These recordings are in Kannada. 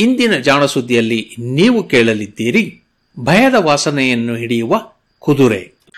ಇಂದಿನ ಜಾಣಸುದ್ದಿಯಲ್ಲಿ ನೀವು ಕೇಳಲಿದ್ದೀರಿ ಭಯದ ವಾಸನೆಯನ್ನು ಹಿಡಿಯುವ ಕುದುರೆ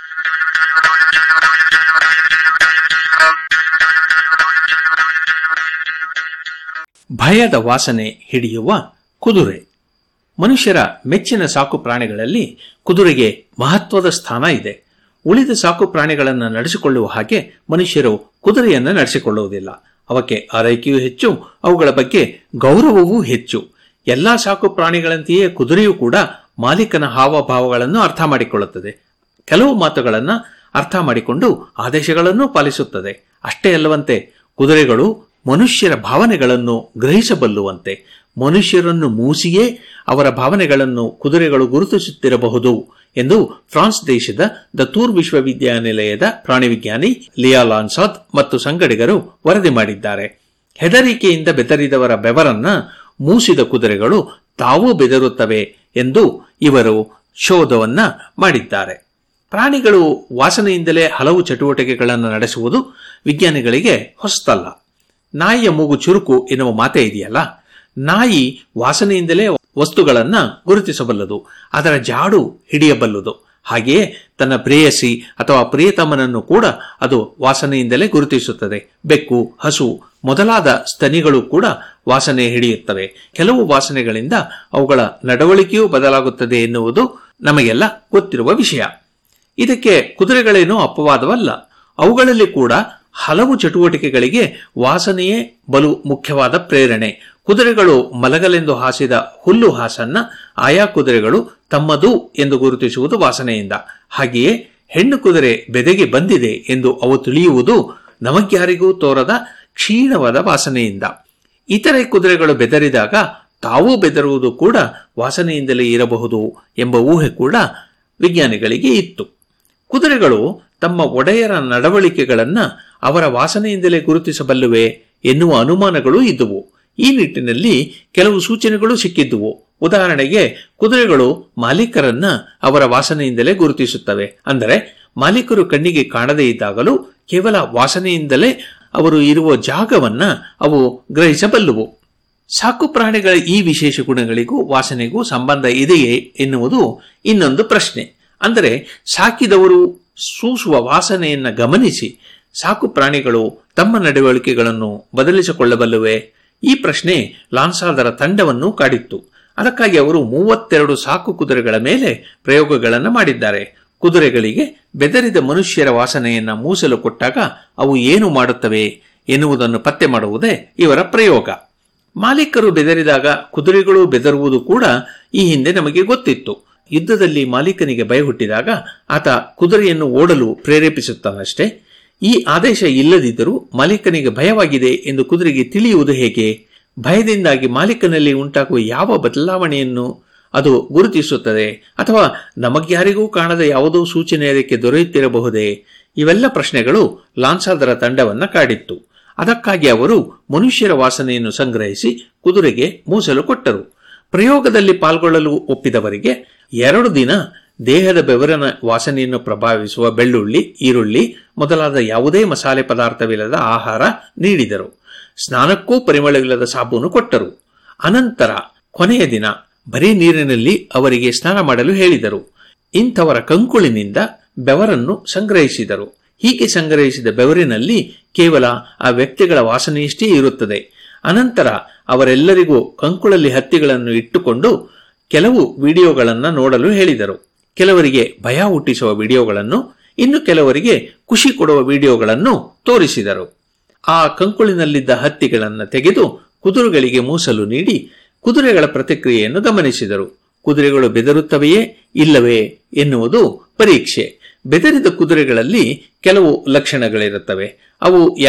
ಭಯದ ವಾಸನೆ ಹಿಡಿಯುವ ಕುದುರೆ ಮನುಷ್ಯರ ಮೆಚ್ಚಿನ ಸಾಕು ಪ್ರಾಣಿಗಳಲ್ಲಿ ಕುದುರೆಗೆ ಮಹತ್ವದ ಸ್ಥಾನ ಇದೆ ಉಳಿದ ಸಾಕು ಪ್ರಾಣಿಗಳನ್ನು ನಡೆಸಿಕೊಳ್ಳುವ ಹಾಗೆ ಮನುಷ್ಯರು ಕುದುರೆಯನ್ನು ನಡೆಸಿಕೊಳ್ಳುವುದಿಲ್ಲ ಅವಕ್ಕೆ ಆರೈಕೆಯೂ ಹೆಚ್ಚು ಅವುಗಳ ಬಗ್ಗೆ ಗೌರವವೂ ಹೆಚ್ಚು ಎಲ್ಲಾ ಸಾಕು ಪ್ರಾಣಿಗಳಂತೆಯೇ ಕುದುರೆಯೂ ಕೂಡ ಮಾಲೀಕನ ಹಾವಭಾವಗಳನ್ನು ಅರ್ಥ ಮಾಡಿಕೊಳ್ಳುತ್ತದೆ ಕೆಲವು ಮಾತುಗಳನ್ನು ಅರ್ಥ ಮಾಡಿಕೊಂಡು ಆದೇಶಗಳನ್ನು ಪಾಲಿಸುತ್ತದೆ ಅಷ್ಟೇ ಅಲ್ಲವಂತೆ ಕುದುರೆಗಳು ಮನುಷ್ಯರ ಭಾವನೆಗಳನ್ನು ಗ್ರಹಿಸಬಲ್ಲುವಂತೆ ಮನುಷ್ಯರನ್ನು ಮೂಸಿಯೇ ಅವರ ಭಾವನೆಗಳನ್ನು ಕುದುರೆಗಳು ಗುರುತಿಸುತ್ತಿರಬಹುದು ಎಂದು ಫ್ರಾನ್ಸ್ ದೇಶದ ದ ತೂರ್ ವಿಶ್ವವಿದ್ಯಾನಿಲಯದ ಪ್ರಾಣಿವಿಜ್ಞಾನಿ ಲಿಯಾ ಲಾನ್ಸಾದ್ ಮತ್ತು ಸಂಗಡಿಗರು ವರದಿ ಮಾಡಿದ್ದಾರೆ ಹೆದರಿಕೆಯಿಂದ ಬೆದರಿದವರ ಬೆವರನ್ನ ಮೂಸಿದ ಕುದುರೆಗಳು ತಾವೂ ಬೆದರುತ್ತವೆ ಎಂದು ಇವರು ಶೋಧವನ್ನ ಮಾಡಿದ್ದಾರೆ ಪ್ರಾಣಿಗಳು ವಾಸನೆಯಿಂದಲೇ ಹಲವು ಚಟುವಟಿಕೆಗಳನ್ನು ನಡೆಸುವುದು ವಿಜ್ಞಾನಿಗಳಿಗೆ ಹೊಸತಲ್ಲ ನಾಯಿಯ ಮೂಗು ಚುರುಕು ಎನ್ನುವ ಮಾತೇ ಇದೆಯಲ್ಲ ನಾಯಿ ವಾಸನೆಯಿಂದಲೇ ವಸ್ತುಗಳನ್ನ ಗುರುತಿಸಬಲ್ಲದು ಅದರ ಜಾಡು ಹಿಡಿಯಬಲ್ಲದು ಹಾಗೆಯೇ ತನ್ನ ಪ್ರೇಯಸಿ ಅಥವಾ ಪ್ರಿಯತಮನನ್ನು ಕೂಡ ಅದು ವಾಸನೆಯಿಂದಲೇ ಗುರುತಿಸುತ್ತದೆ ಬೆಕ್ಕು ಹಸು ಮೊದಲಾದ ಸ್ತನಿಗಳು ಕೂಡ ವಾಸನೆ ಹಿಡಿಯುತ್ತವೆ ಕೆಲವು ವಾಸನೆಗಳಿಂದ ಅವುಗಳ ನಡವಳಿಕೆಯೂ ಬದಲಾಗುತ್ತದೆ ಎನ್ನುವುದು ನಮಗೆಲ್ಲ ಗೊತ್ತಿರುವ ವಿಷಯ ಇದಕ್ಕೆ ಕುದುರೆಗಳೇನೂ ಅಪವಾದವಲ್ಲ ಅವುಗಳಲ್ಲಿ ಕೂಡ ಹಲವು ಚಟುವಟಿಕೆಗಳಿಗೆ ವಾಸನೆಯೇ ಬಲು ಮುಖ್ಯವಾದ ಪ್ರೇರಣೆ ಕುದುರೆಗಳು ಮಲಗಲೆಂದು ಹಾಸಿದ ಹುಲ್ಲು ಹಾಸನ್ನ ಆಯಾ ಕುದುರೆಗಳು ತಮ್ಮದು ಎಂದು ಗುರುತಿಸುವುದು ವಾಸನೆಯಿಂದ ಹಾಗೆಯೇ ಹೆಣ್ಣು ಕುದುರೆ ಬೆದೆಗೆ ಬಂದಿದೆ ಎಂದು ಅವು ತಿಳಿಯುವುದು ನಮಗ್ಯಾರಿಗೂ ತೋರದ ಕ್ಷೀಣವಾದ ವಾಸನೆಯಿಂದ ಇತರೆ ಕುದುರೆಗಳು ಬೆದರಿದಾಗ ತಾವೂ ಬೆದರುವುದು ಕೂಡ ವಾಸನೆಯಿಂದಲೇ ಇರಬಹುದು ಎಂಬ ಊಹೆ ಕೂಡ ವಿಜ್ಞಾನಿಗಳಿಗೆ ಇತ್ತು ಕುದುರೆಗಳು ತಮ್ಮ ಒಡೆಯರ ನಡವಳಿಕೆಗಳನ್ನ ಅವರ ವಾಸನೆಯಿಂದಲೇ ಗುರುತಿಸಬಲ್ಲುವೆ ಎನ್ನುವ ಅನುಮಾನಗಳೂ ಇದ್ದುವು ಈ ನಿಟ್ಟಿನಲ್ಲಿ ಕೆಲವು ಸೂಚನೆಗಳು ಸಿಕ್ಕಿದ್ದುವು ಉದಾಹರಣೆಗೆ ಕುದುರೆಗಳು ಮಾಲೀಕರನ್ನ ಅವರ ವಾಸನೆಯಿಂದಲೇ ಗುರುತಿಸುತ್ತವೆ ಅಂದರೆ ಮಾಲೀಕರು ಕಣ್ಣಿಗೆ ಕಾಣದೇ ಇದ್ದಾಗಲೂ ಕೇವಲ ವಾಸನೆಯಿಂದಲೇ ಅವರು ಇರುವ ಜಾಗವನ್ನ ಅವು ಗ್ರಹಿಸಬಲ್ಲುವು ಸಾಕು ಪ್ರಾಣಿಗಳ ಈ ವಿಶೇಷ ಗುಣಗಳಿಗೂ ವಾಸನೆಗೂ ಸಂಬಂಧ ಇದೆಯೇ ಎನ್ನುವುದು ಇನ್ನೊಂದು ಪ್ರಶ್ನೆ ಅಂದರೆ ಸಾಕಿದವರು ಸೂಸುವ ವಾಸನೆಯನ್ನ ಗಮನಿಸಿ ಸಾಕು ಪ್ರಾಣಿಗಳು ತಮ್ಮ ನಡವಳಿಕೆಗಳನ್ನು ಬದಲಿಸಿಕೊಳ್ಳಬಲ್ಲುವೆ ಈ ಪ್ರಶ್ನೆ ಲಾನ್ಸಾದರ ತಂಡವನ್ನು ಕಾಡಿತ್ತು ಅದಕ್ಕಾಗಿ ಅವರು ಮೂವತ್ತೆರಡು ಸಾಕು ಕುದುರೆಗಳ ಮೇಲೆ ಪ್ರಯೋಗಗಳನ್ನು ಮಾಡಿದ್ದಾರೆ ಕುದುರೆಗಳಿಗೆ ಬೆದರಿದ ಮನುಷ್ಯರ ವಾಸನೆಯನ್ನ ಮೂಸಲು ಕೊಟ್ಟಾಗ ಅವು ಏನು ಮಾಡುತ್ತವೆ ಎನ್ನುವುದನ್ನು ಪತ್ತೆ ಮಾಡುವುದೇ ಇವರ ಪ್ರಯೋಗ ಮಾಲೀಕರು ಬೆದರಿದಾಗ ಕುದುರೆಗಳು ಬೆದರುವುದು ಕೂಡ ಈ ಹಿಂದೆ ನಮಗೆ ಗೊತ್ತಿತ್ತು ಯುದ್ಧದಲ್ಲಿ ಮಾಲೀಕನಿಗೆ ಭಯ ಹುಟ್ಟಿದಾಗ ಆತ ಕುದುರೆಯನ್ನು ಓಡಲು ಪ್ರೇರೇಪಿಸುತ್ತಾನಷ್ಟೇ ಈ ಆದೇಶ ಇಲ್ಲದಿದ್ದರೂ ಮಾಲೀಕನಿಗೆ ಭಯವಾಗಿದೆ ಎಂದು ಕುದುರೆಗೆ ತಿಳಿಯುವುದು ಹೇಗೆ ಭಯದಿಂದಾಗಿ ಮಾಲೀಕನಲ್ಲಿ ಉಂಟಾಗುವ ಯಾವ ಬದಲಾವಣೆಯನ್ನು ಅದು ಗುರುತಿಸುತ್ತದೆ ಅಥವಾ ನಮಗ್ಯಾರಿಗೂ ಕಾಣದ ಯಾವುದೋ ಸೂಚನೆ ಅದಕ್ಕೆ ದೊರೆಯುತ್ತಿರಬಹುದೇ ಇವೆಲ್ಲ ಪ್ರಶ್ನೆಗಳು ಲಾನ್ಸಾದರ ತಂಡವನ್ನ ಕಾಡಿತ್ತು ಅದಕ್ಕಾಗಿ ಅವರು ಮನುಷ್ಯರ ವಾಸನೆಯನ್ನು ಸಂಗ್ರಹಿಸಿ ಕುದುರೆಗೆ ಮೂಸಲು ಕೊಟ್ಟರು ಪ್ರಯೋಗದಲ್ಲಿ ಪಾಲ್ಗೊಳ್ಳಲು ಒಪ್ಪಿದವರಿಗೆ ಎರಡು ದಿನ ದೇಹದ ಬೆವರಿನ ವಾಸನೆಯನ್ನು ಪ್ರಭಾವಿಸುವ ಬೆಳ್ಳುಳ್ಳಿ ಈರುಳ್ಳಿ ಮೊದಲಾದ ಯಾವುದೇ ಮಸಾಲೆ ಪದಾರ್ಥವಿಲ್ಲದ ಆಹಾರ ನೀಡಿದರು ಸ್ನಾನಕ್ಕೂ ಪರಿಮಳವಿಲ್ಲದ ಸಾಬೂನು ಕೊಟ್ಟರು ಅನಂತರ ಕೊನೆಯ ದಿನ ಬರೀ ನೀರಿನಲ್ಲಿ ಅವರಿಗೆ ಸ್ನಾನ ಮಾಡಲು ಹೇಳಿದರು ಇಂಥವರ ಕಂಕುಳಿನಿಂದ ಬೆವರನ್ನು ಸಂಗ್ರಹಿಸಿದರು ಹೀಗೆ ಸಂಗ್ರಹಿಸಿದ ಬೆವರಿನಲ್ಲಿ ಕೇವಲ ಆ ವ್ಯಕ್ತಿಗಳ ವಾಸನೆಯಷ್ಟೇ ಇರುತ್ತದೆ ಅನಂತರ ಅವರೆಲ್ಲರಿಗೂ ಕಂಕುಳಲ್ಲಿ ಹತ್ತಿಗಳನ್ನು ಇಟ್ಟುಕೊಂಡು ಕೆಲವು ವಿಡಿಯೋಗಳನ್ನು ನೋಡಲು ಹೇಳಿದರು ಕೆಲವರಿಗೆ ಭಯ ಹುಟ್ಟಿಸುವ ವಿಡಿಯೋಗಳನ್ನು ಇನ್ನು ಕೆಲವರಿಗೆ ಖುಷಿ ಕೊಡುವ ವಿಡಿಯೋಗಳನ್ನು ತೋರಿಸಿದರು ಆ ಕಂಕುಳಿನಲ್ಲಿದ್ದ ಹತ್ತಿಗಳನ್ನು ತೆಗೆದು ಕುದುರೆಗಳಿಗೆ ಮೂಸಲು ನೀಡಿ ಕುದುರೆಗಳ ಪ್ರತಿಕ್ರಿಯೆಯನ್ನು ಗಮನಿಸಿದರು ಕುದುರೆಗಳು ಬೆದರುತ್ತವೆಯೇ ಇಲ್ಲವೇ ಎನ್ನುವುದು ಪರೀಕ್ಷೆ ಬೆದರಿದ ಕುದುರೆಗಳಲ್ಲಿ ಕೆಲವು ಲಕ್ಷಣಗಳಿರುತ್ತವೆ ಅವು